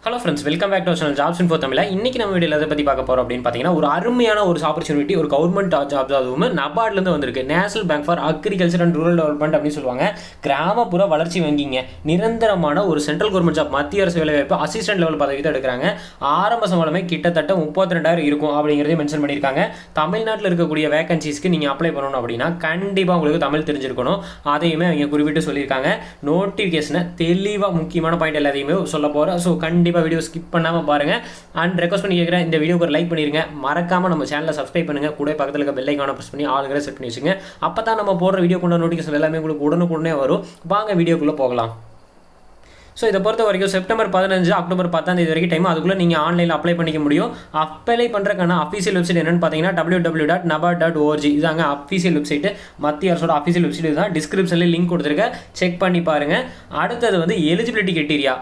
hello friends welcome back to channel jobs info Tamil இன்னைக்கு நம்ம வீடியோவில் எதை பற்றி பார்க்க போகிறோம் அப்படின்னு பார்த்தீங்கன்னா ஒரு அருமையான ஒரு ஆப்பர்ச்சுனிட்டி ஒரு கவர்மெண்ட் ஜாப் அதுவும் நபார்ட்லேருந்து வந்திருக்கு national bank for agriculture and rural development அப்படின்னு சொல்லுவாங்க கிராமப்புற வளர்ச்சி வங்கிங்க நிரந்தரமான ஒரு சென்ட்ரல் கவர்மெண்ட் ஜாப் மத்திய அரசு வேலைவாய்ப்பு அசிஸ்டன்ட் லெவல் பதவி தான் எடுக்கிறாங்க ஆரம்ப சம்பளமே கிட்டத்தட்ட முப்பத்தி ரெண்டாயிரம் இருக்கும் அப்படிங்கிறதையும் மென்ஷன் பண்ணியிருக்காங்க தமிழ்நாட்டில் இருக்கக்கூடிய வேகன்சிஸ்க்கு நீங்கள் அப்ளை பண்ணணும் அப்படின்னா கண்டிப்பாக உங்களுக்கு தமிழ் தெரிஞ்சிருக்கணும் அதையுமே அவங்க குறிப்பிட்டு சொல்லியிருக்காங்க நோட்டிஃபிகேஷனை தெளிவாக முக்கியமான பாயிண்ட் எல்லாத்தையுமே சொல்ல போகிறேன் ஸோ கண்டிப்பாக வீடியோ ஸ்கிப் பண்ணாமல் பாருங்கள் அண்ட் ரெக்வஸ்ட் பண்ணி கேட்குறேன் இந்த வீடியோக்கு ஒரு லைக் பண்ணிருங்க மறக்காமல் நம்ம சேனலை சப்ஸ்கிரைப் பண்ணுங்கள் கூட பக்கத்தில் இருக்க பெல் ஐக்கான ப்ரெஸ் பண்ணி ஆளுங்களை செட் பண்ணி வச்சுங்க அப்போ தான் நம்ம போடுற வீடியோ கொண்ட நோட்டிஃபிகேஷன் எல்லாமே உங்களுக்கு உடனுக்குடனே வரும் வாங்க வீடியோக்குள்ளே போகலாம் ஸோ இதை பொறுத்த வரைக்கும் செப்டம்பர் பதினஞ்சு அக்டோபர் பத்தாம் தேதி வரைக்கும் டைம் அதுக்குள்ளே நீங்கள் ஆன்லைனில் அப்ளை பண்ணிக்க முடியும் அப்ளை பண்ணுறக்கான அஃபீஷியல் வெப்சைட் என்னன்னு பார்த்தீங்கன்னா W W dot NABARD dot ORG இதாங்க அஃபீஷியல் வெப்சைட் மத்திய அரசோட அஃபீஷியல் வெப்சைட் தான் டிஸ்கிரிப்ஷனில் லிங்க் கொடுத்துருக்கேன் செக் பண்ணி பாருங்கள் அடுத்தது வந்து எலிஜிபிலிட்டி கிரிட்டீரியா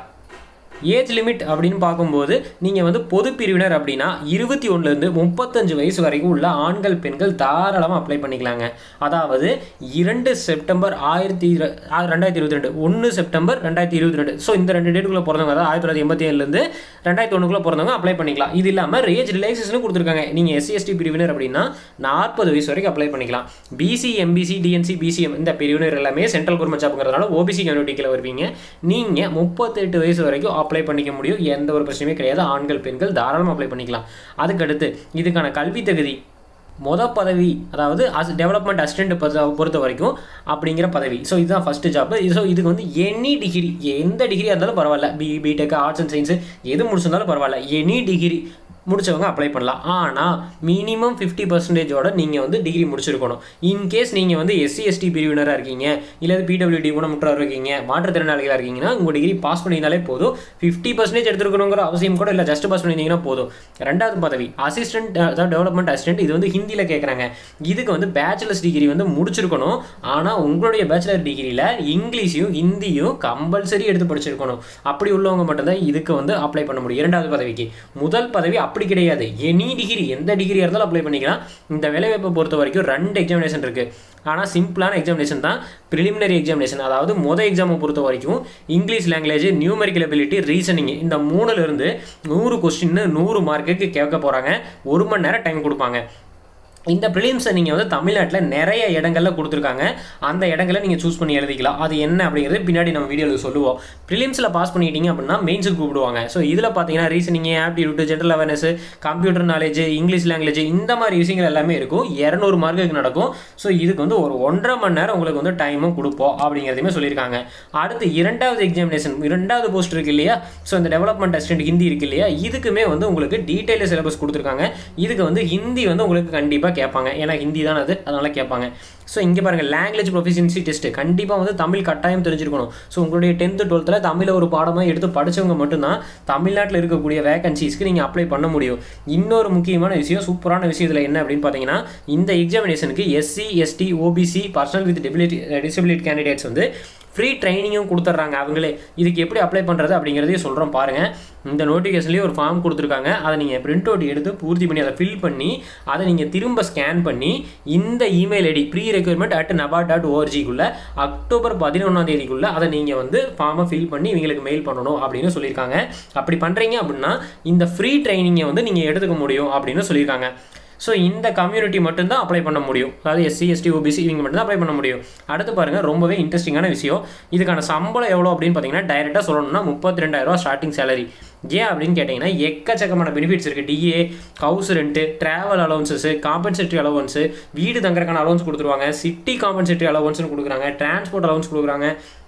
ஏஜ் லிமிட் அப்படின்னு பார்க்கும்போது நீங்கள் வந்து பொது பிரிவினர் அப்படின்னா இருபத்தி ஒன்றுலேருந்து முப்பத்தஞ்சு வயசு வரைக்கும் உள்ள ஆண்கள் பெண்கள் தாராளமாக அப்ளை பண்ணிக்கலாங்க அதாவது இரண்டு செப்டம்பர் ஆயிரத்தி இரு- ஆ- ரெண்டாயிரத்தி இருபத்தி ரெண்டு ஒன்று செப்டம்பர் ரெண்டாயிரத்தி இருபத்தி ரெண்டு ஸோ இந்த ரெண்டு டேட்டுக்குள்ளே பிறந்தவங்க அதாவது ஆயிரத்தி தொள்ளாயிரத்தி எண்பத்தி ஏழுலேருந்து ரெண்டாயிரத்தி ஒன்றுக்குள்ளே பிறந்தவங்க அப்ளை பண்ணிக்கலாம் இது இல்லாமல் ஏஜ் ரிலாக்ஸேஷனும் கொடுத்துருக்காங்க நீங்கள் எஸ்சி எஸ்டி பிரிவினர் அப்படின்னா நாற்பது வயசு வரைக்கும் அப்ளை பண்ணிக்கலாம் பிசி எம்பிசி டிஎன்சி பிசிஎம் இந்த பிரிவினர் எல்லாமே சென்ட்ரல் கவர்மெண்ட் ஜாப்ங்கிறதுனால ஓபிசி கம்யூனிட்டிக்கில் வருவீங்க நீங்கள் முப்பத்தெட்டு வயசு வரைக்கும் அப்ளை பண்ணிக்க முடியும் எந்த ஒரு பிரச்சனையுமே கிடையாது ஆண்கள் பெண்கள் தாராளமாக அப்ளை பண்ணிக்கலாம் அதுக்கடுத்து இதுக்கான கல்வி தகுதி மொத பதவி அதாவது அஸ் டெவலப்மெண்ட் அசிஸ்டன்ட் பொறுத்த வரைக்கும் அப்படிங்கிற பதவி ஸோ இதுதான் ஃபஸ்ட்டு ஜாப் ஸோ இதுக்கு வந்து எனி டிகிரி எந்த டிகிரியாக இருந்தாலும் பரவாயில்ல B BTech arts and science எது முடிச்சிருந்தாலும் பரவாயில்ல எனி டிகிரி முடிச்சவங்க அப்ளை பண்ணலாம் ஆனால் மினிமம் ஃபிஃப்டி பர்சன்டேஜோட நீங்கள் வந்து டிகிரி முடிச்சிருக்கணும் இன்கேஸ் நீங்கள் வந்து எஸ்சி எஸ்டி பிரிவினராக இருக்கீங்க இல்லை பிடபிள்யூடி ஊனமுற்றவர் இருக்கீங்க மாற்றுத்திறனாளிகளாக இருக்கீங்கன்னா உங்கள் டிகிரி பாஸ் பண்ணியிருந்தாலே போதும் ஃபிஃப்டி பர்சன்டேஜ் எடுத்துருக்கணுங்கிற அவசியம் கூட இல்லை ஜஸ்ட் பாஸ் பண்ணியிருந்தீங்கன்னா போதும் ரெண்டாவது பதவி அசிஸ்டன்ட் அதாவது டெவலப்மெண்ட் அசிஸ்டன்ட் இது வந்து ஹிந்தியில் கேட்குறாங்க இதுக்கு வந்து பேச்சுலர்ஸ் டிகிரி வந்து முடிச்சிருக்கணும் ஆனால் உங்களுடைய பேச்சுலர் டிகிரியில் இங்கிலீஷையும் ஹிந்தியும் கம்பல்சரி எடுத்து படிச்சிருக்கணும் அப்படி உள்ளவங்க மட்டும்தான் இதுக்கு வந்து அப்ளை பண்ண முடியும் இரண்டாவது பதவிக்கு முதல் பதவி அப்படி கிடையாது எனி டிகிரி எந்த டிகிரியாக இருந்தாலும் அப்ளை பண்ணிக்கலாம் இந்த வேலைவாய்ப்பை பொறுத்த வரைக்கும் ரெண்டு எக்ஸாமினேஷன் இருக்குது ஆனால் சிம்பிளான எக்ஸாமினேஷன் தான் ப்ரிலிமினரி எக்ஸாமினேஷன் அதாவது மொதல் எக்ஸாமை பொறுத்த வரைக்கும் English language numerical ability reasoning இந்த மூணுல இருந்து நூறு கொஸ்டின் நூறு மார்க்குக்கு கேட்க போகிறாங்க ஒரு மணி நேரம் டைம் கொடுப்பாங்க இந்த ப்ரிலிம்ஸை நீங்கள் வந்து தமிழ்நாட்டில் நிறைய இடங்கள்ல கொடுத்துருக்காங்க அந்த இடங்களை நீங்கள் சூஸ் பண்ணி எழுதிக்கலாம் அது என்ன அப்படிங்கிறது பின்னாடி நம்ம வீடியோவில் சொல்லுவோம் ப்ரிலிம்ஸில் பாஸ் பண்ணிட்டீங்க அப்படின்னா மெயின்ஸுக்கு கூப்பிடுவாங்க ஸோ இதில் பார்த்தீங்கன்னா reasoning aptitude general awareness computer knowledge English language இந்த மாதிரி விஷயங்கள் எல்லாமே இருக்கும் இரநூறு மார்க்குக்கு நடக்கும் ஸோ இதுக்கு வந்து ஒரு ஒன்றரை மணி நேரம் உங்களுக்கு வந்து டைமும் கொடுப்போம் அப்படிங்கிறதையுமே சொல்லியிருக்காங்க அடுத்து இரண்டாவது எக்ஸாமினேஷன் இரண்டாவது போஸ்ட் இருக்கு இல்லையா ஸோ இந்த டெவலப்மெண்ட் அசிஸ்டன்ட் ஹிந்தி இருக்கு இல்லையா இதுக்குமே வந்து உங்களுக்கு டீட்டெயில் சிலபஸ் கொடுத்துருக்காங்க இதுக்கு வந்து ஹிந்தி வந்து உங்களுக்கு கண்டிப்பாக கேட்பாங்க ஏன்னா ஹிந்தி தான் அது அதனால கேட்பாங்க ஸோ இங்கே பாருங்கள் லாங்குவேஜ் ப்ரொஃபிஷியன்சி டெஸ்ட் கண்டிப்பாக வந்து தமிழ் கட்டாயம் தெரிஞ்சிருக்கணும் ஸோ உங்களுடைய டென்த்து டுவெல்த்தில் தமிழை ஒரு பாடமாக எடுத்து படிச்சவங்க மட்டும்தான் தமிழ்நாட்டில் இருக்கக்கூடிய வேகன்சிஸ்க்கு நீங்கள் அப்ளை பண்ண முடியும் இன்னொரு முக்கியமான விஷயம் சூப்பரான விஷயம் இதில் என்ன அப்படின்னு பார்த்தீங்கன்னா இந்த எக்ஸாமினேஷனுக்கு SC ST OBC personal with debility disability candidates வந்து ஃப்ரீ ட்ரைனிங்கும் கொடுத்துட்றாங்க அவங்களே இதுக்கு எப்படி அப்ளை பண்ணுறது அப்படிங்கிறதையும் சொல்கிறோம் பாருங்கள் இந்த நோட்டிஃபிகேஷன்லேயே ஒரு ஃபார்ம் கொடுத்துருக்காங்க அதை நீங்கள் பிரிண்ட் அவுட் எடுத்து பூர்த்தி பண்ணி அதை ஃபில் பண்ணி அதை நீங்கள் திரும்ப ஸ்கேன் பண்ணி இந்த email ID pre requirement at NABARD dot ஓஆர்ஜிக்குள்ளே அக்டோபர் பதினொன்றாம் தேதிக்குள்ளே அதை நீங்கள் வந்து ஃபார்மை ஃபில் பண்ணி இவங்களுக்கு மெயில் பண்ணணும் அப்படின்னு சொல்லியிருக்காங்க அப்படி பண்ணுறீங்க அப்படின்னா இந்த ஃப்ரீ ட்ரைனிங்கை வந்து நீங்கள் எடுத்துக்க முடியும் அப்படின்னு சொல்லியிருக்காங்க ஸோ இந்த கம்யூனிட்டி மட்டும்தான் அப்ளை பண்ண முடியும் அதாவது எஸ்சி எஸ்டி ஓபிசி இவங்க மட்டும்தான் அப்ளை பண்ண முடியும் அடுத்து பாருங்கள் ரொம்பவே இன்ட்ரெஸ்டிங்கான விஷயம் இதுக்கான சம்பளம் எவ்வளோ அப்படின்னு பார்த்தீங்கன்னா டைரெக்டாக சொல்லணும்னா முப்பத்தி ரெண்டாயிரரூவா ஸ்டார்டிங் சேலரி ஏன் அப்படின்னு கேட்டிங்கன்னா எக்கச்சக்கமான பெனிஃபிட்ஸ் இருக்குது DA house rent travel allowances compensatory allowance வீடு தங்குறதுக்கான அலவன்ஸ் கொடுத்துருவாங்க சிட்டி காம்பன்சேட்டரி அலவன்ஸ்னு கொடுக்குறாங்க டிரான்ஸ்போர்ட் அலவன்ஸ் கொடுக்குறாங்க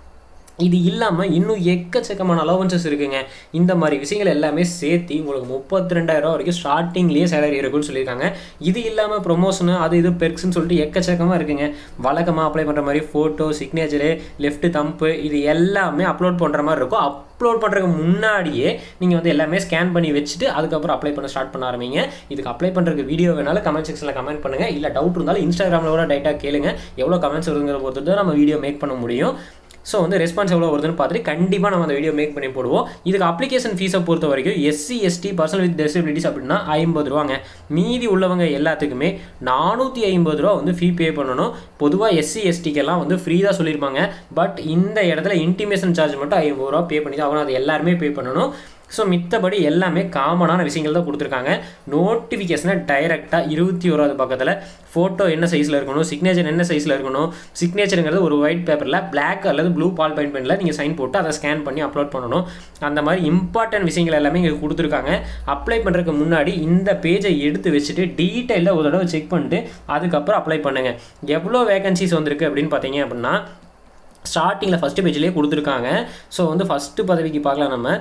இது இல்லாமல் இன்னும் எக்கச்சக்கமான அலவன்சஸ் இருக்குங்க இந்த மாதிரி விஷயங்கள் எல்லாமே சேர்த்து உங்களுக்கு முப்பத்தி ரெண்டாயிரம் வரைக்கும் ஸ்டார்டிங்லேயே சேலரி இருக்குன்னு சொல்லியிருக்காங்க இது இல்லாமல் ப்ரொமோஷனு அது இது பெர்க்ஸ்னு சொல்லிட்டு எக்கச்சக்கமாக இருக்குங்க வழக்கமாக அப்ளை பண்ணுற மாதிரி ஃபோட்டோ சிக்னேச்சரு லெஃப்ட் தம்பு இது எல்லாமே அப்லோட் பண்ணுற மாதிரி இருக்கும் அப்லோட் பண்ணுறதுக்கு முன்னாடியே நீங்கள் வந்து எல்லாமே ஸ்கேன் பண்ணி வச்சுட்டு அதுக்கப்புறம் அப்ளை பண்ண ஸ்டார்ட் பண்ண ஆரம்பிங்க இதுக்கு அப்ளை பண்ணுறதுக்கு வீடியோ வேணாலும் கமெண்ட் செக்ஷனில் கமெண்ட் பண்ணுங்கள் இல்லை டவுட் இருந்தாலும் இன்ஸ்டாகிராமில் கூட டைட்டாக கேளுங்க எவ்வளோ கமெண்ட்ஸ் வருங்கிற பொறுத்து தான் நம்ம வீடியோ மேக் பண்ண முடியும் ஸோ வந்து ரெஸ்பான்ஸ் எவ்வளோ வருதுன்னு பார்த்துட்டு கண்டிப்பாக நம்ம அந்த வீடியோ மேக் பண்ணி போடுவோம் இதுக்கு அப்ளிகேஷன் ஃபீஸை பொறுத்த வரைக்கும் SC ST personal with disabilities அப்படின்னா ஐம்பது ரூபாங்க மீதி உள்ளவங்க எல்லாத்துக்குமே நானூற்றி ஐம்பது ரூபா வந்து ஃபீ பே பண்ணணும் பொதுவாக எஸ்சி எஸ்டிக்கெல்லாம் வந்து ஃப்ரீ தான் சொல்லியிருப்பாங்க பட் இந்த இடத்துல இன்டிமேஷன் சார்ஜ் மட்டும் ஐம்பது ரூபா பே பண்ணி தான் ஆகணும் அது எல்லாருமே பே பண்ணணும் ஸோ மித்தபடி எல்லாமே காமனான விஷயங்கள் தான் கொடுத்துருக்காங்க நோட்டிஃபிகேஷனை டைரெக்டாக இருபத்தி ஓராவது பக்கத்தில் ஃபோட்டோ என்ன சைஸில் இருக்கணும் சிக்னேச்சர் என்ன சைஸில் இருக்கணும் சிக்னேச்சருங்கிறது ஒரு ஒயிட் பேப்பரில் பிளாக் அல்லது ப்ளூ பால் பெயிண்ட் பெனில் நீங்கள் சைன் போட்டு அதை ஸ்கேன் பண்ணி அப்லோட் பண்ணணும் அந்த மாதிரி இம்பார்ட்டன்ட் விஷயங்கள் எல்லாமே இங்கே கொடுத்துருக்காங்க அப்ளை பண்ணுறதுக்கு முன்னாடி இந்த பேஜை எடுத்து வச்சுட்டு டீட்டெயிலாக ஒரு தடவை செக் பண்ணிட்டு அதுக்கப்புறம் அப்ளை பண்ணுங்கள் எவ்வளோ வேகன்சிஸ் வந்திருக்கு அப்படின்னு பார்த்தீங்க அப்படின்னா ஸ்டார்டிங்கில் ஃபஸ்ட்டு பேஜ்லேயே கொடுத்துருக்காங்க ஸோ வந்து ஃபஸ்ட்டு பதவிக்கு பார்க்கலாம் நம்ம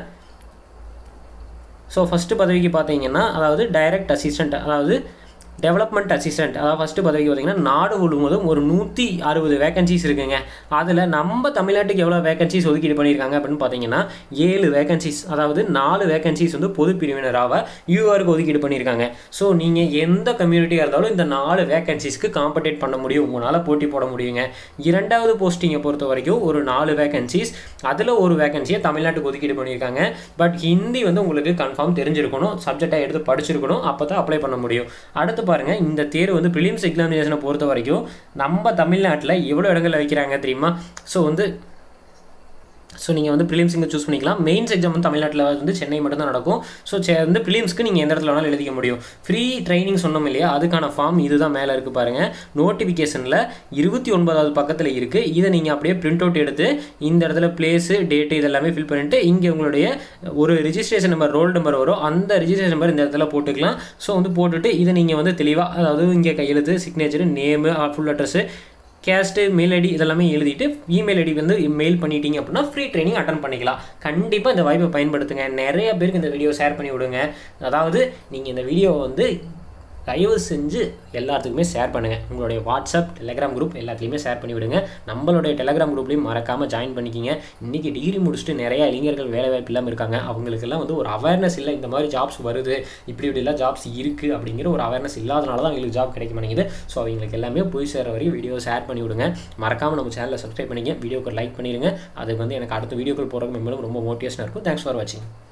ஸோ ஃபஸ்ட்டு பதவிக்கு பார்த்தீங்கன்னா அதாவது டைரக்ட் அசிஸ்டண்ட் அதாவது டெவலப்மெண்ட் அசிஸ்டன்ட் அதாவது ஃபஸ்ட்டு பதவிக்கு பார்த்தீங்கன்னா நாடு முழுவதும் ஒரு நூற்றி அறுபது வேகன்சிஸ் இருக்குங்க அதில் நம்ம தமிழ்நாட்டுக்கு எவ்வளோ வேகன்சிஸ் ஒதுக்கீடு பண்ணியிருக்காங்க அப்படின்னு பார்த்தீங்கன்னா ஏழு வேகன்சிஸ் அதாவது நாலு வேகன்சிஸ் வந்து பொது பிரிவினராக யூஆருக்கு ஒதுக்கீடு பண்ணியிருக்காங்க ஸோ நீங்கள் எந்த கம்யூனிட்டியாக இருந்தாலும் இந்த நாலு வேகன்சிஸ்க்கு காம்படேட் பண்ண முடியும் உங்களால் போட்டி போட முடியுங்க இரண்டாவது போஸ்டிங்கை பொறுத்த வரைக்கும் ஒரு நாலு வேகன்சிஸ் அதில் ஒரு வேகன்சியை தமிழ்நாட்டுக்கு ஒதுக்கீடு பண்ணியிருக்காங்க பட் ஹிந்தி வந்து உங்களுக்கு கன்ஃபார்ம் தெரிஞ்சிருக்கணும் சப்ஜெக்டாக எடுத்து படிச்சிருக்கணும் அப்போ தான் அப்ளை பண்ண முடியும் அடுத்து பாருங்கள் இந்த தேர்வு வந்து ப்ரிலிம்ஸ் எக்ஸாமினேஷனை பொறுத்த வரைக்கும் நம்ம தமிழ்நாட்டில் எவ்வளோ இடங்கள் வைக்கிறாங்க தெரியுமா ஸோ வந்து ஸோ நீங்கள் வந்து ப்ரிலிம்ஸ் இங்கே சூஸ் பண்ணிக்கலாம் மெயின்ஸ் எக்ஸாம் வந்து தமிழ்நாட்டில் வந்து சென்னை மட்டும்தான் நடக்கும் ஸோ வந்து ப்ரிலிம்ஸ்க்கு நீங்கள் எந்த இடத்துல வேணாலும் எழுதிக்க முடியும் ஃப்ரீ ட்ரைனிங் சொன்னோம் இல்லையா அதுக்கான ஃபார்ம் இதுதான் மேலே இருக்குது பாருங்கள் நோட்டிஃபிகேஷனில் இருபத்தி ஒன்பதாவது பக்கத்தில் இருக்குது இதை நீங்கள் அப்படியே பிரிண்ட் அவுட் எடுத்து இந்த இடத்துல பிளேஸு டேட்டு இதெல்லாமே ஃபில் பண்ணிவிட்டு இங்கே உங்களுடைய ஒரு ரிஜிஸ்ட்ரேஷன் நம்பர் ரோல் நம்பர் வரும் அந்த ரிஜிஸ்ட்ரேஷன் நம்பர் இந்த இடத்துல போட்டுக்கலாம் ஸோ வந்து போட்டுட்டு இதை நீங்கள் வந்து தெளிவாக அதாவது இங்கே கையெழுத்து signature name full address caste mail ID இதெல்லாமே எழுதிட்டு இமெயில் ஐடி வந்து மெயில் பண்ணிட்டீங்க அப்படின்னா ஃப்ரீ ட்ரைனிங் அட்டன் பண்ணிக்கலாம் கண்டிப்பாக இந்த வாய்ப்பை பயன்படுத்துங்க நிறைய பேருக்கு இந்த வீடியோ ஷேர் பண்ணி விடுங்க அதாவது நீங்கள் இந்த வீடியோவை வந்து தயவு செஞ்சு எல்லாத்துக்குமே ஷேர் பண்ணுங்கள் உங்களுடைய வாட்ஸ்அப் டெலகிராம் குரூப் எல்லாத்துலேயுமே ஷேர் பண்ணி விடுங்க நம்மளுடைய டெலகிராம் குரூப்லையும் மறக்காமல் ஜாயின் பண்ணிக்கிங்க இன்றைக்கி டிகிரி முடிச்சுட்டு நிறைய இளைஞர்கள் வேலை வாய்ப்பு இல்லாமல் இருக்காங்க அவங்களுக்கெல்லாம் வந்து ஒரு அவேர்னஸ் இல்லை இந்த மாதிரி ஜாப்ஸ் வருது இப்படி இப்படிலாம் ஜாப்ஸ் இருக்குது அப்படிங்கிற ஒரு அவேர்னஸ் இல்லாதனால தான் அவங்களுக்கு ஜாப் கிடைக்க மாட்டேங்குது ஸோ அவங்களுக்கு எல்லாமே போய் சேர வரைக்கும் வீடியோ ஷேர் பண்ணி விடுங்க மறக்காமல் நம்ம சேனலை சப்ஸ்கிரைப் பண்ணிங்க வீடியோக்கு லைக் பண்ணிடுங்க அதுக்கு வந்து எனக்கு அடுத்த வீடியோக்கள் போகிறதுக்கு மேலும் ரொம்ப மோட்டிவேஷனாக இருக்கும் தேங்க்ஸ் ஃபார் வாட்சிங்